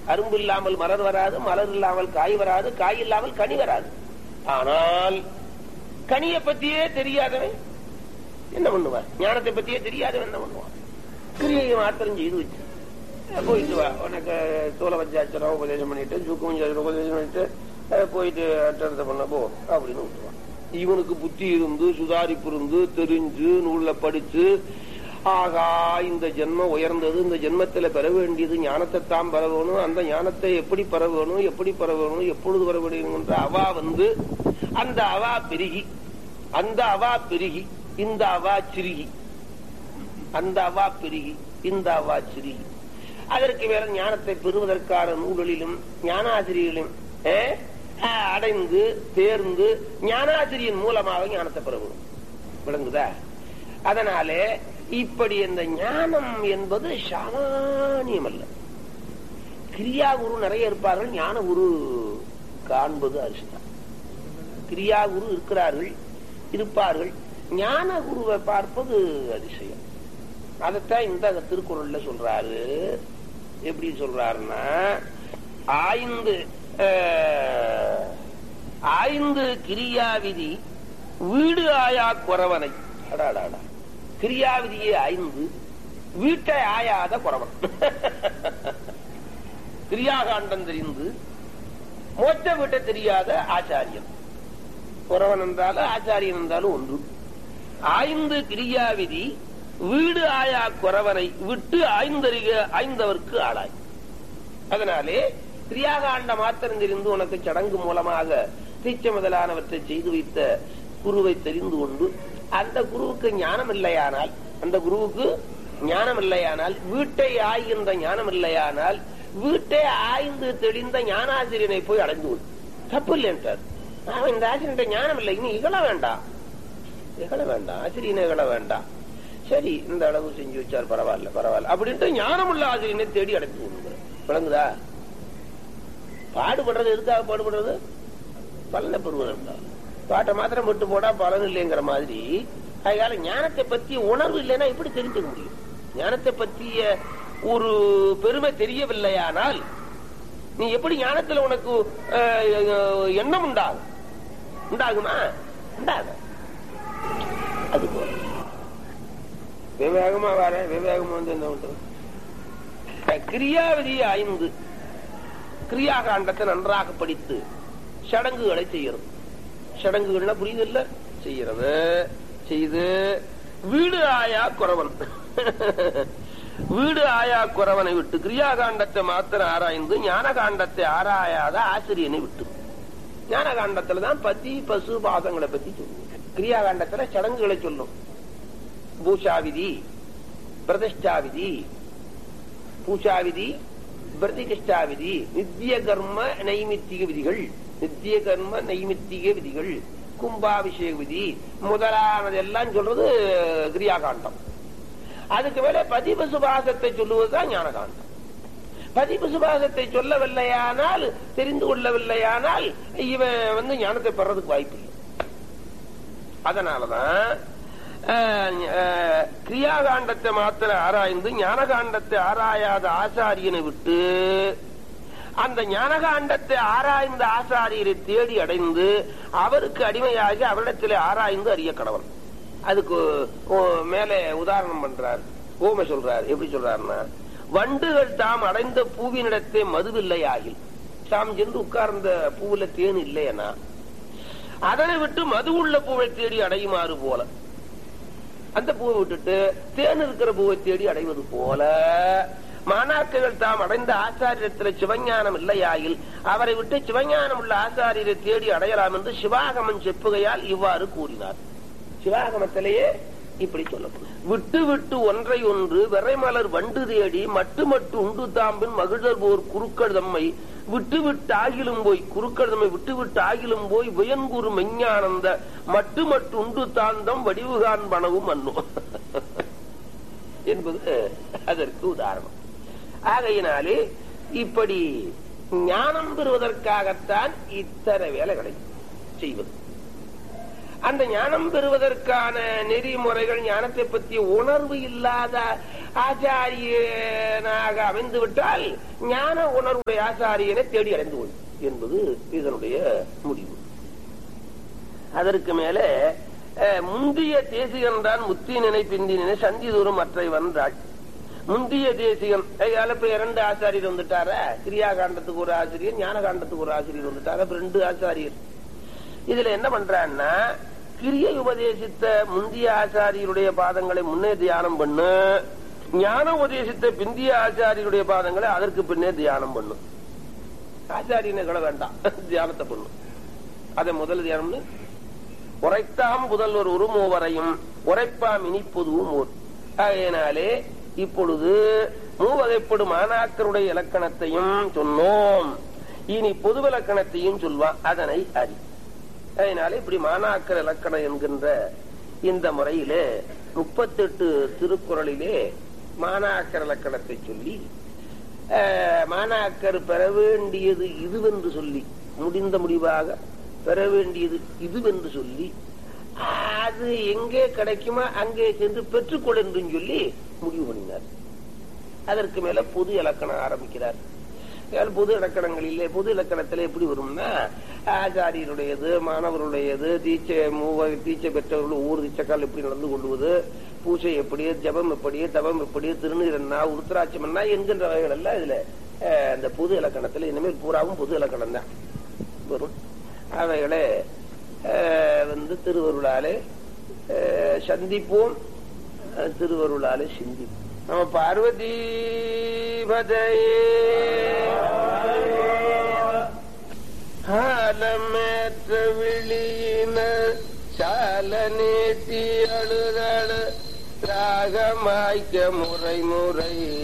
அரும்பு இல்லாமல் மலர் வராது மலர் இல்லாமல் காய் வராது காய் இல்லாமல் கனி வராது ஆனால் கனியை பத்தியே தெரியாதவன் என்ன பண்ணுவான் ஞானத்தை பத்தியே தெரியாதவன் என்ன பண்ணுவான் கிரியை மாத்திரம் செய்து வச்சு அஹ் போயிட்டு வா உனக்கு தோலை வச்சாச்சரம் உபதேசம் பண்ணிட்டு சுக்கம் உபதேசம் பண்ணிட்டு அஹ் போயிட்டு அட்டத்தை பண்ண போ அப்படின்னு விட்டுருவான் இவனுக்கு புத்தி இருந்து சுதாரிப்பு இருந்து தெரிஞ்சு நூல்ல படிச்சு ஆகா இந்த ஜென்மம் உயர்ந்தது இந்த ஜென்மத்துல பெற வேண்டியது ஞானத்தை தான் பெற வேணும் அந்த ஞானத்தை எப்படி பெற வேணும் எப்படி பெற வேணும் எப்பொழுது பெற வேணும்ன்ற அவா வந்து அந்த அவா பெருகி அந்த அவா பெருகி இந்த அவா சிறுகி அந்த அவா பெருகி இந்த அவா சிறுகி அதற்கு மேல ஞானத்தை பெறுவதற்கான நூல்களிலும் ஞானாசிரியர்களும் ஏ, ஆ, அடைந்து தேர்ந்து ஞானாசிரியன் மூலமாக ஞானத்தை பெறவும் விளங்குதா அதனாலே இப்படி இந்த ஞானம் என்பது சாமானியம் அல்ல கிரியா குரு நிறைய இருப்பார்கள் ஞான குரு காண்பது அரிசிதான் கிரியா குரு இருக்கிறார்கள் இருப்பார்கள் ஞான குருவை பார்ப்பது அதிசயம் அதைத்தான் இந்த திருக்குறள்ல சொல்றாரு எப்படி சொல்றாருன்னா ஆய்ந்து அஹ், ஆய்ந்து கிரியாவிதி வீடு ஆயா குறவனை அடாடாடா கிரியாவிதியை ஐந்து வீட்டை ஆயாத குறவன் கிரியாகாண்டம் தெரிந்து மோட்ச வீட்டை தெரியாத ஆச்சாரியன் குறவன் என்றாலும் ஆச்சாரியன் என்றாலும் ஒன்று ஆய்ந்து கிரியாவிதி வீடு ஆயா குறவனை விட்டு ஆய்ந்தறிக ஆய்ந்தவர்க்கு ஆளாய் அதனாலே கிரியாகாண்ட மாத்திரம் தெரிந்து உனக்கு சடங்கு மூலமாக தீச்ச முதலானவற்றை செய்து வைத்த குருவை தெரிந்து கொண்டு அந்த குருவுக்கு ஞானம் இல்லையானால் அந்த குருவுக்கு ஞானம் இல்லையானால் வீட்டை ஆய்கின்ற ஞானம் இல்லையானால் வீட்டை ஆய்ந்து தெளிந்த ஞானாசிரியனை போய் அடைந்து கொள் தப்பு இல்லை என்றார் அவன் இந்த ஆசிரியன் ஞானம் இல்லை இனி இகழ வேண்டாம் இகழ வேண்டாம் ஆசிரியனை இகழ வேண்டாம் சரி இந்த அளவு செஞ்சு வச்சார் பரவாயில்ல பரவாயில்ல அப்படின்ட்டு ஞானமுள்ள ஆசிரியனை தேடி அடைந்து கொள்ளுங்க விளங்குதா பாடுபடுறது எதுக்காக பாடுபடுறது பலனை பெறுவதற்காக பாட்டை மாத்திரம் விட்டு போடா பலன் இல்லைங்கிற மாதிரி அதனால ஞானத்தை பத்தி உணர்வு இல்லைன்னா எப்படி தெரிஞ்சுக்க முடியும் ஞானத்தை பற்றிய ஒரு பெருமை தெரியவில்லையானால் நீ எப்படி ஞானத்துல உனக்கு அஹ், அஹ், எண்ணம் உண்டாகும் உண்டாகுமா உண்டாகும் அது போல விவேகமா வர விவேகமா வந்து என்ன பண்றது கிரியாவதி ஐந்து கிரியாகாண்டத்தை நன்றாக படித்து சடங்குகளை செய்யறது சடங்குகள்னா புரியுது இல்ல செய்யறது செய்து வீடு ஆயா குறவன் வீடு ஆயா குறவனை விட்டு கிரியாகாண்டத்தை மாத்திரம் ஆராய்ந்து ஞானகாண்டத்தை ஆராயாத ஆசிரியனை விட்டு ஞானகாண்டத்துல தான் பத்தி பசு பாதங்களை பத்தி சொல்லுவோம் கிரியாகாண்டத்துல சடங்குகளை சொல்லும் பூஷாவிதி பிரதிஷ்டாவிதி பூஷாவிதி பிரதிஷ்டாவிதி நித்திய கர்ம நைமித்திக விதிகள் நித்திய கர்ம நைமித்திக விதிகள் கும்பாபிஷேக விதி முதலானதெல்லாம் சொல்றது கிரியாகாண்டம் அதுக்கு மேல பதிவு சுபாசத்தை சொல்லுவதுதான் ஞானகாண்டம் பதிவு சுபாசத்தை சொல்லவில்லையானால் தெரிந்து கொள்ளவில்லையானால் இவன் வந்து ஞானத்தை பெறதுக்கு வாய்ப்பு இல்லை அதனாலதான் அஹ், அஹ், கிரியாகாண்டத்தை மாத்திர ஆராய்ந்து ஞானகாண்டத்தை ஆராயாத ஆசாரியனை விட்டு அந்த ஞானகாண்டத்தை ஆராய்ந்த ஆசாரியரை தேடி அடைந்து அவருக்கு அடிமையாகி அவரிடத்திலே ஆராய்ந்து அறிய கடவன் அதுக்கு ஓ, மேலே உதாரணம் பண்றார் ஓமை சொல்றார் எப்படி சொல்றாருன்னா வண்டுகள் தாம் அடைந்த பூவினிடத்தே மதுவில்லையாகில் தாம் சென்று உட்கார்ந்த பூவுல தேன் இல்லையனா அதனை விட்டு மது உள்ள பூவை தேடி அடையுமாறு போல அந்த பூவை விட்டுட்டு தேன் இருக்கிற பூவை தேடி அடைவது போல மாணாக்கர்கள் தாம் அடைந்த ஆச்சாரியத்தில் சிவஞானம் இல்லையாயில் அவரை விட்டு சிவஞானம் உள்ள ஆச்சாரியரை தேடி அடையலாம் என்று சிவாகமன் செப்புகையால் இவ்வாறு கூறினார் சிவாகமத்திலேயே இப்படி சொல்லப்படும் விட்டு விட்டு ஒன்றை ஒன்று விரைமலர் வண்டு தேடி மட்டு மட்டு உண்டு தாம்பின் மகிழர் போர் குறுக்கள் தம்மை விட்டு விட்டு ஆகிலும் போய் குறுக்கள் தம்மை விட்டு விட்டு ஆகிலும் போய் வியன்குறு மெஞ்ஞானந்த மட்டு மட்டு உண்டு தாந்தம் வடிவுகான் பணவும் அன்னோ என்பது அதற்கு உதாரணம் ஆகையினாலே இப்படி ஞானம் பெறுவதற்காகத்தான் இத்தனை வேலைகளை செய்வது அந்த ஞானம் பெறுவதற்கான நெறிமுறைகள் ஞானத்தை பற்றிய உணர்வு இல்லாத ஆச்சாரியனாக அமைந்து விட்டால் ஞான உணர்வுடைய ஆச்சாரியனை தேடி அடைந்து கொள் என்பது இதனுடைய முடிவு அதற்கு மேலே அஹ், முந்திய தேசிகன் தான் முத்தி நினை பிந்தி நினை சந்தி தூரம் மற்றை வந்தாள் முந்திய தேசிகன் அதனால இப்ப இரண்டு ஆச்சாரியர் வந்துட்டாரா கிரியா காண்டத்துக்கு ஒரு ஆசிரியர் ஞான காண்டத்துக்கு ஒரு ஆசிரியர் வந்துட்டாரா இப்ப ரெண்டு ஆச்சாரியர் இதுல என்ன பண்றான்னா கிரியை உபதேசித்த முந்திய ஆச்சாரியருடைய பாதங்களை முன்னே தியானம் பண்ணு ஞான உபதேசித்த பிந்திய ஆச்சாரியருடைய பாதங்களை அதற்கு பின்னே தியானம் பண்ணு ஆச்சாரியனை வேண்டாம் தியானத்தை பண்ணு அதை முதல் தியானம்னு உரைத்தாம் புதல்வர் உருமூவரையும் உரைப்பாம் இனிப்பொதுவும் ஓர் ஆகையினாலே இப்பொழுது மூவகைப்படும் மாணாக்கருடைய இலக்கணத்தையும் சொன்னோம் இனி பொது இலக்கணத்தையும் சொல்வான் அதனை அறி அதனால இப்படி மாணாக்கர் இலக்கணம் என்கின்ற இந்த முறையிலே முப்பத்தெட்டு திருக்குறளிலே மாணாக்கர் இலக்கணத்தை சொல்லி அஹ், மாணாக்கர் பெற வேண்டியது இதுவென்று சொல்லி முடிந்த முடிவாக பெற வேண்டியது இதுவென்று சொல்லி அது எங்கே கிடைக்குமோ அங்கே சென்று பெற்றுக்கொள் என்று சொல்லி முடிவு பண்ணினார் அதற்கு மேல பொது இலக்கணம் ஆரம்பிக்கிறார் ஏன் பொது இலக்கணங்களிலே பொது இலக்கணத்துல எப்படி வரும்னா ஆச்சாரியருடையது மாணவருடையது தீட்சை மூவ தீட்சை பெற்றவர்கள் ஒவ்வொரு தீட்சைக்கால் எப்படி நடந்து கொள்வது பூஜை எப்படி ஜபம் எப்படி தவம் எப்படி திருநீரன்னா உருத்தராட்சமன்னா என்கின்ற வகைகள் எல்லாம் இதுல அஹ், அந்த பொது இலக்கணத்துல இனிமேல் பூராவும் பொது இலக்கணம் தான் வரும் அவைகளை அஹ், வந்து திருவருளாலே அஹ், சந்திப்போம் அஹ், திருவருளாலே சிந்திப்போம் நம்ம பார்வதி பதையே ஆலமேற்ற விழியின சால நீட்டி அழுதழு ராகமாய்க்க முறை முறை